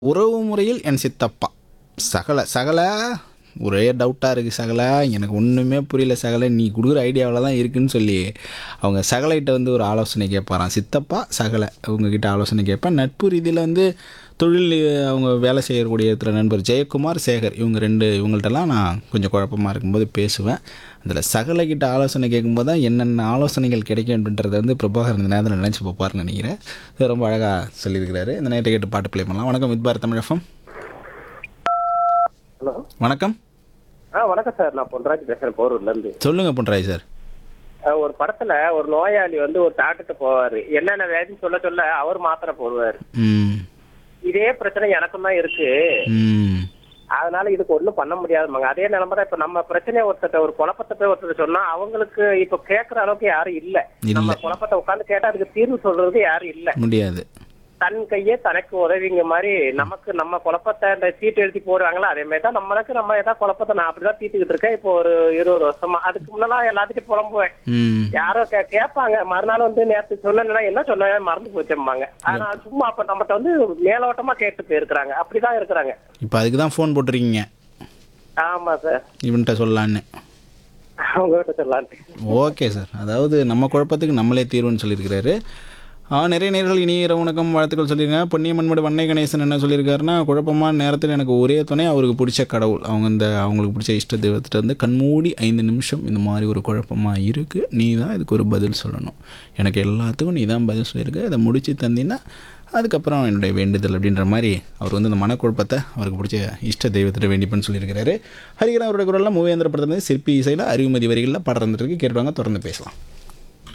உறவு முறையில் என் சித்தப்பா சகல சகல ஒரே டவுட்டாக இருக்குது சகல எனக்கு ஒன்றுமே புரியல சகல நீ கொடுக்குற ஐடியாவில் தான் இருக்குன்னு சொல்லி அவங்க சகலைகிட்ட வந்து ஒரு ஆலோசனை கேட்பாராம் சித்தப்பா சகலை அவங்கக்கிட்ட ஆலோசனை கேட்பேன் நட்பு ரீதியில் வந்து தொழில் அவங்க வேலை செய்யக்கூடிய திரு நண்பர் ஜெயக்குமார் சேகர் இவங்க ரெண்டு இவங்கள்ட்டலாம் நான் கொஞ்சம் குழப்பமாக இருக்கும்போது பேசுவேன் அதில் சகலைக்கிட்ட ஆலோசனை கேட்கும்போது தான் என்னென்ன ஆலோசனைகள் கிடைக்கும் அப்படின்றத வந்து பிரபாகர் இந்த நேரத்தில் நினச்சி பார்ப்பாருன்னு நினைக்கிறேன் இது ரொம்ப அழகாக சொல்லியிருக்கிறாரு இந்த நேரத்தை கேட்டு பாட்டு ப்ளே பண்ணலாம் வணக்கம் வித்பார் தமிழகம் ஹலோ வணக்கம் ஆ வணக்கம் சார் நான் பொன்ராஜ் பேசுறேன் போரூர்ல இருந்து சொல்லுங்கள் பொன்ராய் சார் அஹ், ஒரு படத்துல ஒரு நோயாளி வந்து ஒரு டாக்டர்கிட்ட போவாரு என்னென்ன வியாதின்னு சொல்ல சொல்ல அவர் மாத்திரை போடுவாரு ம் இதே பிரச்சனை எனக்கும் தான் இருக்கு ம் அதனால இதுக்கு ஒண்ணும் பண்ண முடியாதுமாங்க அதே நிலைமை தான் இப்ப நம்ம பிரச்சனையை ஒருத்தர் ஒரு குழப்பத்தை போய் ஒருத்தர் சொன்னா அவங்களுக்கு இப்ப கேட்கற அளவுக்கு யாரும் இல்ல இல்ல. நம்ம குழப்பத்தை உட்கார்ந்து கேட்டா அதுக்கு தீர்வு சொல்றது யாரும் இல்ல முடியாது தன் கையே தனக்கு உதவிங்க மாதிரி நமக்கு நம்ம குழப்பத்தை இந்த சீட்டு எழுதி போடுவாங்களா அதே மாதிரி தான் நம்மளுக்கு நம்ம ஏதாவது குழப்பத்தை நான் அப்படிதான் தீர்த்துக்கிட்டு இருக்கேன் இப்போ ஒரு இருபது வருஷமா அதுக்கு முன்னெல்லாம் எல்லாத்துக்கும் புலம்புவேன் ம் யாரோ கே- கேட்பாங்க மறுநாள் வந்து நேத்து சொன்னா என்ன சொன்ன மறந்து போச்சம்பாங்க ஆனா சும்மா அப்ப நம்மகிட்ட வந்து மேலோட்டமா கேட்டு போயிருக்கிறாங்க அப்படிதான் இருக்கிறாங்க இப்போ அதுக்கு தான் ஃபோன் போட்டிருக்கீங்க ஆமா சார் இவன்கிட்ட சொல்லலான்னு அவங்ககிட்ட சொல்லலான்ட்டு ஓகே சார் அதாவது நம்ம குழப்பத்துக்கு நம்மளே தீர்வுன்னு சொல்லியிருக்கிறாரு ஆ நிறைய நேர்கள் இனிய இரவு வணக்கம் வாழ்த்துக்கள் சொல்லியிருக்காங்க பொன்னியம்மன்மடு வண்ணை கணேசன் என்ன சொல்லியிருக்காருன்னா குழப்பமான நேரத்தில் எனக்கு ஒரே துணை அவருக்கு பிடிச்ச கடவுள் அவங்க இந்த அவங்களுக்கு பிடிச்ச இஷ்ட தெய்வத்திட்ட வந்து கண்மூடி ஐந்து நிமிஷம் இந்த மாதிரி ஒரு குழப்பமாக இருக்குது நீ தான் இதுக்கு ஒரு பதில் சொல்லணும் எனக்கு எல்லாத்துக்கும் நீ தான் பதில் சொல்லியிருக்க இதை முடிச்சு தந்தீங்கன்னா அதுக்கப்புறம் என்னுடைய வேண்டுதல் அப்படின்ற மாதிரி அவர் வந்து இந்த மனக்குழப்பத்தை அவருக்கு பிடிச்ச இஷ்ட தெய்வத்திட்ட வேண்டிப்பன்னு சொல்லியிருக்கிறாரு ஹரிகரன் அவருடைய குரலில் மூவேந்திர படத்துல சிற்பி இசையில் அறிவுமதி வரிகளில் பாடம் இருந்துருக்கு கேட்டுவாங்க தொடர்ந்து பேசலாம்